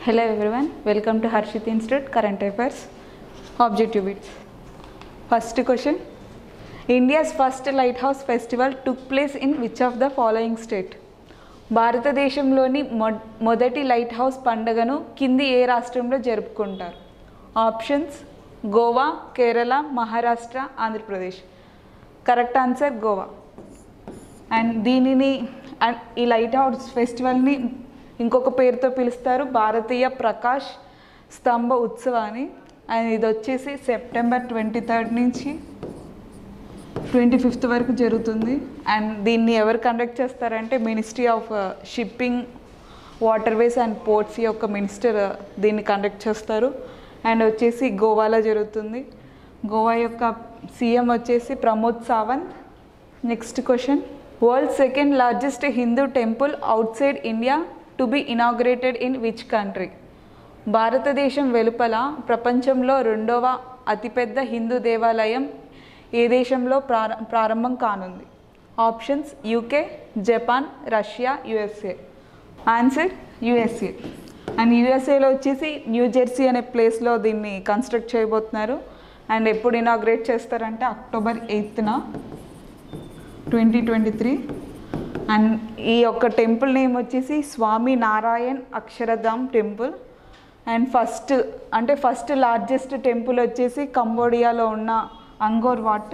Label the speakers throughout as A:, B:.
A: Hello everyone, welcome to Harshit Institute Current Affairs Objective Bits. First question India's first lighthouse festival took place in which of the following state? భారతదేశంలోని మొ మొదటి light house పండుగను కింది ఏ రాష్ట్రంలో జరుపుకుంటారు options Goa Kerala Maharashtra Andhra Pradesh correct answer Goa and దీనిని and ఈ లైట్ హౌస్ ఫెస్టివల్ని ఇంకొక పేరుతో పిలుస్తారు భారతీయ ప్రకాష్ స్తంభ ఉత్సవ అని అండ్ ఇది వచ్చేసి సెప్టెంబర్ ట్వంటీ థర్డ్ నుంచి ట్వంటీ ఫిఫ్త్ వరకు జరుగుతుంది అండ్ దీన్ని ఎవరు కండక్ట్ చేస్తారంటే ministry of shipping waterways and ports యొక్క మినిస్టర్ దీన్ని కండక్ట్ చేస్తారు అండ్ వచ్చేసి గోవాలో జరుగుతుంది గోవా యొక్క సీఎం వచ్చేసి Pramod Sawant next question world second largest Hindu temple outside India to be inaugurated in which country భారతదేశం వెలుపల ప్రపంచంలో రెండవ అతిపెద్ద హిందూ దేవాలయం ఏ దేశంలో ప్రార ప్రారంభం కానుంది options UK Japan Russia USA answer USA and యుఎస్ఏలో వచ్చేసి న్యూ జెర్సీ అనే ప్లేస్లో దీన్ని కన్స్ట్రక్ట్ చేయబోతున్నారు అండ్ ఎప్పుడు ఇనాగ్రేట్ చేస్తారంటే అక్టోబర్ ఎయిత్న ట్వంటీ ట్వంటీ త్రీ అండ్ ఈ యొక్క టెంపుల్ నేమ్ వచ్చేసి Swami Narayan Akshardham temple and first అంటే ఫస్ట్ లార్జెస్ట్ టెంపుల్ వచ్చేసి కంబోడియాలో ఉన్న అంగోర్ వాట్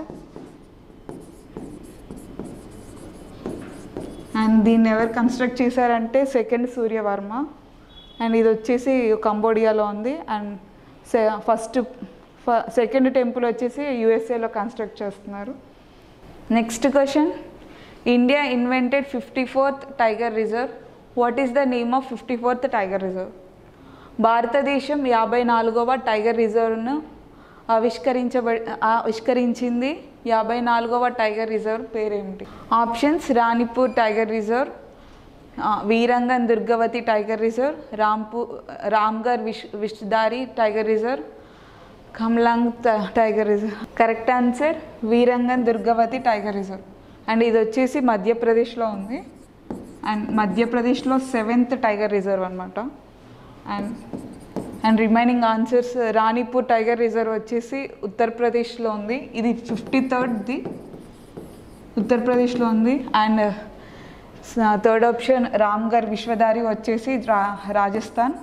A: అండ్ దీన్ని ఎవరు కన్స్ట్రక్ట్ చేశారంటే సెకండ్ సూర్యవర్మ అండ్ ఇది వచ్చేసి కంబోడియాలో ఉంది అండ్ ఫస్ట్ సెకండ్ టెంపుల్ వచ్చేసి యుఎస్ఏలో కన్స్ట్రక్ట్ చేస్తున్నారు next question India invented fifty fourth tiger reserve what is the name of fifty fourth tiger reserve భారతదేశం యాభై నాలుగవ టైగర్ రిజర్వ్ను ఆవిష్కరించబడి ఆవిష్కరించింది యాభై నాలుగవ టైగర్ రిజర్వ్ పేరేమిటి ఆప్షన్స్ రాణిపూర్ టైగర్ రిజర్వ్ ఆ, వీరంగన్ దుర్గవతి టైగర్ రిజర్వ్ రాంపూ రామ్గర్ విష్ విష్దారి టైగర్ రిజర్వ్ కమ్లాంగ్ ట- tiger reserve correct answer Veerangan Durgavati tiger reserve and ఇది వచ్చేసి మధ్యప్రదేశ్లో ఉంది అండ్ మధ్యప్రదేశ్లో సెవెంత్ టైగర్ రిజర్వ్ అనమాట and and remaining answers Ranipur tiger reserve వచ్చేసి ఉత్తరప్రదేశ్లో ఉంది ఇది ఫిఫ్టీ థర్డ్ది ఉత్తరప్రదేశ్లో ఉంది and third option Ramgarh Vishwadhari వచ్చేసి రా రాజస్థాన్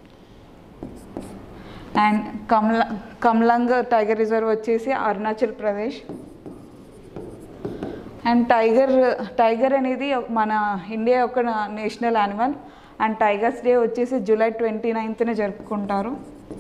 A: అండ్ కమల కమలంగ్ టైగర్ రిజర్వ్ వచ్చేసి Arunachal Pradesh and tiger tiger అనేది మన ఇండియా యొక్క national animal and tigers day వచ్చేసి జూలై ట్వంటీ నైన్త్న జరుపుకుంటారు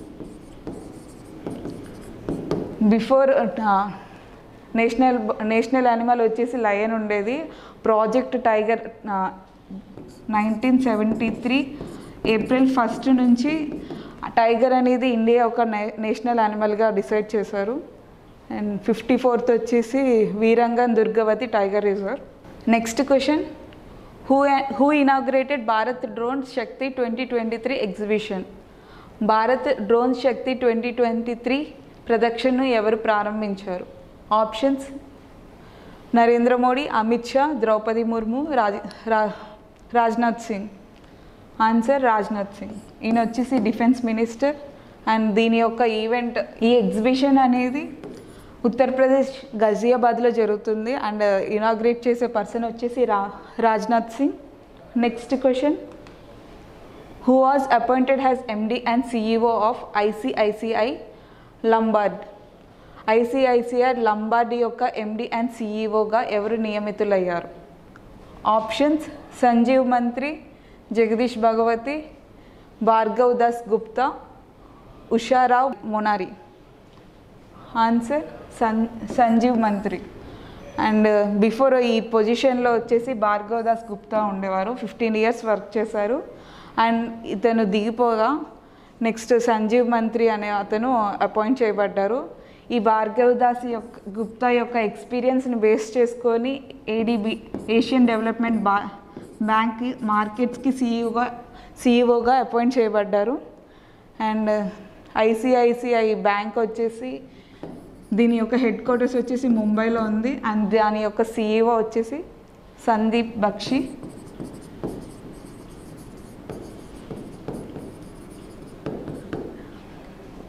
A: బిఫోర్ నేషనల్ నేషనల్ యానిమల్ వచ్చేసి లయన్ ఉండేది project tiger nineteen seventy three April first నుంచి టైగర్ అనేది ఇండియా ఒక నే- నేషనల్ యానిమల్గా డిసైడ్ చేశారు అండ్ ఫిఫ్టీ ఫోర్త్ వచ్చేసి Veerangan Durgavati tiger reserve next question who who inaugurated Bharat drone Shakti twenty twenty three exhibition Bharat drone Shakti twenty twenty three ప్రదర్శనను ఎవరు ప్రారంభించారు ఆప్షన్స్ నరేంద్ర మోడీ అమిత్ షా ద్రౌపది ముర్ము రాజ్ రా రాజ్నాథ్ సింగ్ ఆన్సర్ రాజ్నాథ్ సింగ్ ఈయన వచ్చేసి డిఫెన్స్ మినిస్టర్ అండ్ దీని యొక్క ఈవెంట్ ఈ ఎగ్జిబిషన్ అనేది ఉత్తరప్రదేశ్ గజియాబాద్లో జరుగుతుంది అండ్ ఇనాగ్రేట్ చేసే పర్సన్ వచ్చేసి రా Rajnath Singh next question who was appointed has MD and CEO of ICICI Lombard ICICI Lombard యొక్క ఎండి అండ్ సిఇఓగా ఎవరు నియమితులయ్యారు ఆప్షన్స్ సంజీవ్ మంత్రి జగదీష్ భగవతి భార్గవ్ దాస్ గుప్తా ఉషారావు మొనారి ఆన్సర్ సన్ సంజీవ్ మంత్రి అండ్ బిఫోర్ ఈ పొజిషన్లో వచ్చేసి భార్గవ్ దాస్ గుప్తా ఉండేవారు ఫిఫ్టీన్ ఇయర్స్ వర్క్ చేశారు అండ్ ఇతను దిగిపోగా నెక్స్ట్ సంజీవ్ మంత్రి అనే అతను అపాయింట్ చేయబడ్డారు ఈ భార్గవ్ దాస్ యొక్క గుప్తా యొక్క ఎక్స్పీరియన్స్ని బేస్ చేసుకొని ఏడిబి ఏషియన్ డెవలప్మెంట్ బా బ్యాంక్ మార్కెట్స్కి సీఈఓగా సీఈఓగా అపాయింట్ చేయబడ్డారు అండ్ ఐసిఐసిఐ బ్యాంక్ వచ్చేసి దీని యొక్క హెడ్ క్వార్టర్స్ వచ్చేసి ముంబైలో ఉంది అండ్ దాని యొక్క సీఈఓ వచ్చేసి Sandeep Bakshi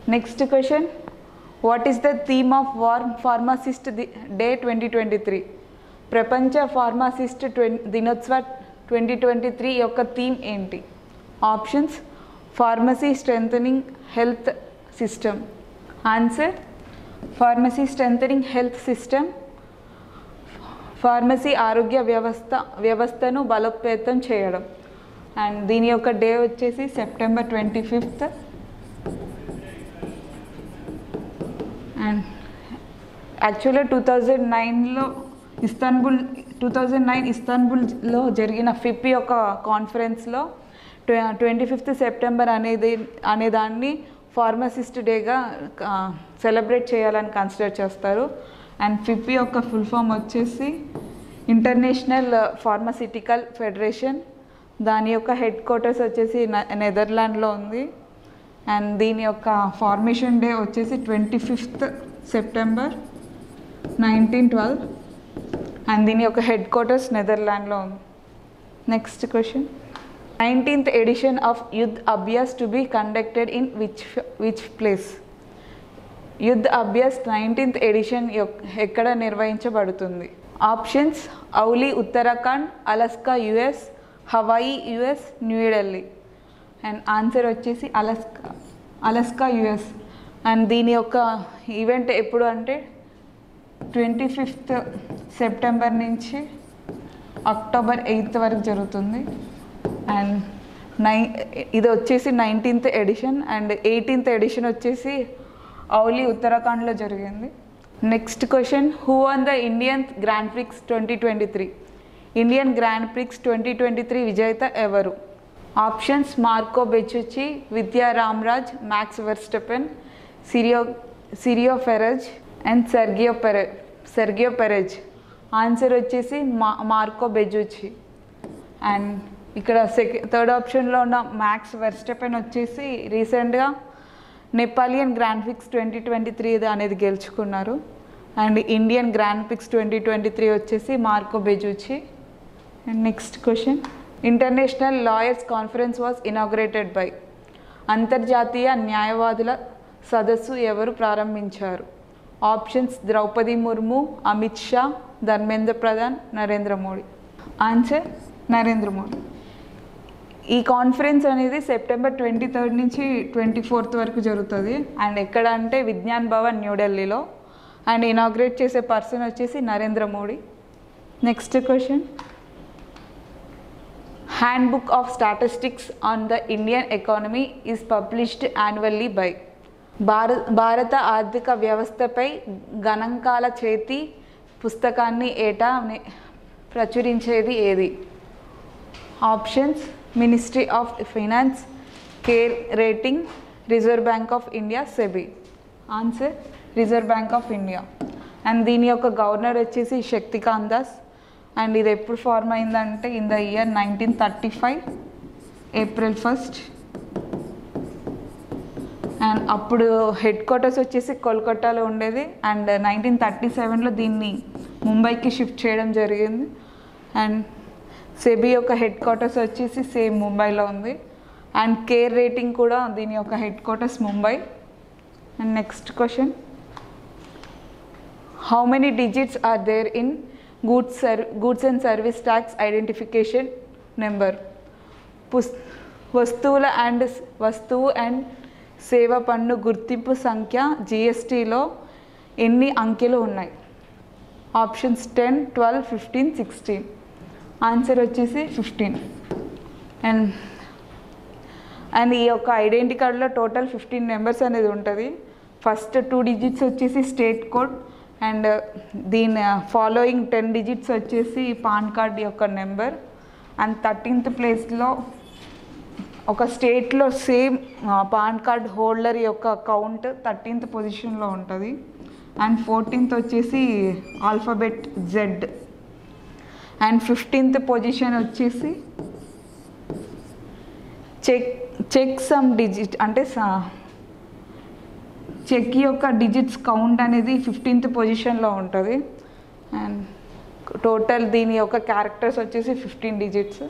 A: next question what is the theme of world pharmacist day twenty twenty three ప్రపంచ ఫార్మాసిస్ట్ ట్వం దినోత్సవ ట్వంటీ ట్వంటీ త్రీ యొక్క థీమ్ ఏంటి options pharmacy strengthening health system answer pharmacy strengthening health system pharmacy ఆరోగ్య వ్యవస్థ వ్యవస్థను బలోపేతం చేయడం అండ్ దీని యొక్క డే వచ్చేసి సెప్టెంబర్ ట్వంటీ ఫిఫ్త్ అండ్ యాక్చువల్గా టూ థౌజండ్ నైన్లో ఇస్తాన్బుల్ టూ థౌజండ్ నైన్ ఇస్తాన్బుల్లో జరిగిన ఫిప్పి ఒక కాన్ఫరెన్స్లో ట్వంటీ ఫిఫ్త్ సెప్టెంబర్ అనేది అనేదాన్ని ఫార్మసిస్ట్ డేగా సెలబ్రేట్ చేయాలని కన్సిడర్ చేస్తారు అండ్ ఫిప్పి యొక్క ఫుల్ ఫామ్ వచ్చేసి ఇంటర్నేషనల్ ఫార్మసిటికల్ ఫెడరేషన్ దాని యొక్క హెడ్ క్వార్టర్స్ వచ్చేసి నెదర్లాండ్లో ఉంది అండ్ దీని యొక్క ఫార్మేషన్ డే వచ్చేసి twenty fifth September nineteen twelve and దీని యొక్క హెడ్ క్వార్టర్స్ నెదర్లాండ్లో ఉంది next question nineteenth edition of Yudh Abhyas to be conducted in which which place Yudh Abhyas nineteenth edition ఎక్కడ నిర్వహించబడుతుంది options Auli Uttarakhand Alaska US Hawaii US New Delhi and answer వచ్చేసి Alaska Alaska US and దీని యొక్క event ఎప్పుడు అంటే ట్వంటీ ఫిఫ్త్ సెప్టెంబర్ నుంచి అక్టోబర్ ఎయిత్ వరకు జరుగుతుంది అండ్ నై ఇది వచ్చేసి nineteenth edition and eighteenth edition వచ్చేసి ఔలీ ఉత్తరాఖండ్లో జరిగింది next question who won the Indian grand prix twenty twenty three Indian grand prix twenty twenty three విజేత ఎవరు options Marco Bezzecchi Vidya Ramraj Max Verstappen Sergio Sergio Perez and Sergio పెరె Sergio Perez answer వచ్చేసి మా Marco Bezzecchi and ఇక్కడ second third ఆప్షన్లో ఉన్న Max Verstappen వచ్చేసి రీసెంట్గా నెపాలియన్ grand prix twenty twenty three అనేది గెలుచుకున్నారు and Indian grand prix twenty twenty three వచ్చేసి Marco Bezzecchi and next question international lawyers conference was inaugurated by అంతర్జాతీయ న్యాయవాదుల సదస్సు ఎవరు ప్రారంభించారు ఆప్షన్స్ ద్రౌపది ముర్ము అమిత్ షా ధర్మేంద్ర ప్రధాన్ నరేంద్ర మోడీ ఆన్సర్ నరేంద్ర మోడీ ఈ కాన్ఫరెన్స్ అనేది సెప్టెంబర్ ట్వంటీ థర్డ్ నుంచి ట్వంటీ ఫోర్త్ వరకు జరుగుతుంది అండ్ ఎక్కడ అంటే విజ్ఞాన్ భవన్ న్యూఢిల్లీలో అండ్ ఇనాగ్రేట్ చేసే పర్సన్ వచ్చేసి Narendra Modi next question handbook of statistics on the Indian economy is published annually by భారత భారత ఆర్థిక వ్యవస్థపై గణాంకాల చేతి పుస్తకాన్ని ఏటా ని- ప్రచురించేది ఏది options ministry of finance care rating reserve bank of India SEBI answer reserve bank of India and దీని యొక్క గవర్నర్ వచ్చేసి శక్తికాంత్ దాస్ అండ్ ఇది ఎప్పుడు ఫార్మ్ అయిందంటే in the year nineteen thirty five April first and అప్పుడు హెడ్ క్వార్టర్స్ వచ్చేసి కోల్కతాలో ఉండేది అండ్ నైన్టీన్ థర్టీ సెవెన్లో దీన్ని ముంబైకి షిఫ్ట్ చేయడం జరిగింది అండ్ సెబీ యొక్క హెడ్ క్వార్టర్స్ వచ్చేసి సేమ్ ముంబైలో ఉంది అండ్ కేర్ రేటింగ్ కూడా దీని యొక్క headquarters Mumbai and next question how many digits are there in goods sir goods and service tax identification number పుస్ వస్తువుల అండ్ వస్తువు అండ్ సేవ పన్ను గుర్తింపు సంఖ్య జిఎస్టీలో ఎన్ని అంకెలు ఉన్నాయి options ten twelve fifteen sixteen answer వచ్చేసి ఫిఫ్టీన్ అండ్ అండ్ ఈ యొక్క ఐడెంటి కార్డులో టోటల్ ఫిఫ్టీన్ నెంబర్స్ అనేది ఉంటుంది ఫస్ట్ టూ డిజిట్స్ వచ్చేసి స్టేట్ కోడ్ అండ్ దీని ఫాలోయింగ్ టెన్ డిజిట్స్ వచ్చేసి పాన్ కార్డ్ యొక్క నెంబర్ అండ్ థర్టీన్త్ ప్లేస్లో ఒక స్టేట్లో సేమ్ పాన్ కార్డ్ హోల్డర్ యొక్క కౌంట్ థర్టీన్త్ పొజిషన్లో ఉంటుంది అండ్ ఫోర్టీన్త్ వచ్చేసి alphabet Z and fifteenth position వచ్చేసి చెక్ చెక్ సమ్ డిజిట్ అంటే చెక్ యొక్క డిజిట్స్ కౌంట్ అనేది ఫిఫ్టీన్త్ పొజిషన్లో ఉంటుంది అండ్ టోటల్ దీని యొక్క క్యారెక్టర్స్ వచ్చేసి fifteen digits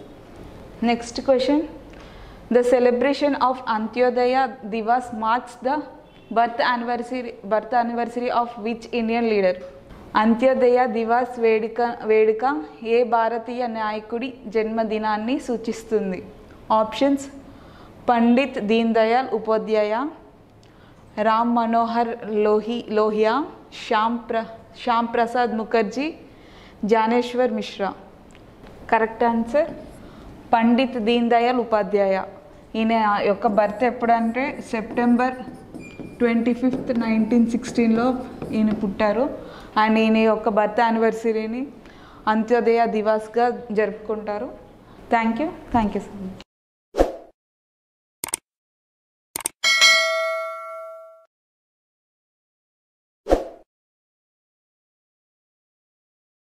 A: next question the celebration of Antyodaya Diwas marks the birth anniversary birth anniversary of which Indian leader Antyodaya Diwas వేడుక వేడుక ఏ భారతీయ నాయకుడి జన్మదినాన్ని సూచిస్తుంది ఆప్షన్స్ పండిత్ దీన్ దయాళ్ ఉపాధ్యాయ రామ్ మనోహర్ లోహి లోహియా శ్యామ్ ప్ర శ్యామ్ ప్రసాద్ ముఖర్జీ జానేశ్వర్ మిశ్రా కరెక్ట్ ఆన్సర్ పండిత్ దీన్ దయాళ్ ఉపాధ్యాయ ఈయన యొక్క బర్త్ ఎప్పుడంటే సెప్టెంబర్ ట్వంటీ ఫిఫ్త్ నైన్టీన్ సిక్స్టీన్లో ఈయన పుట్టారు అండ్ ఈయన యొక్క బర్త్ యానివర్సరీని అంత్యోదయ దివాస్గా జరుపుకుంటారు thank you thank you so much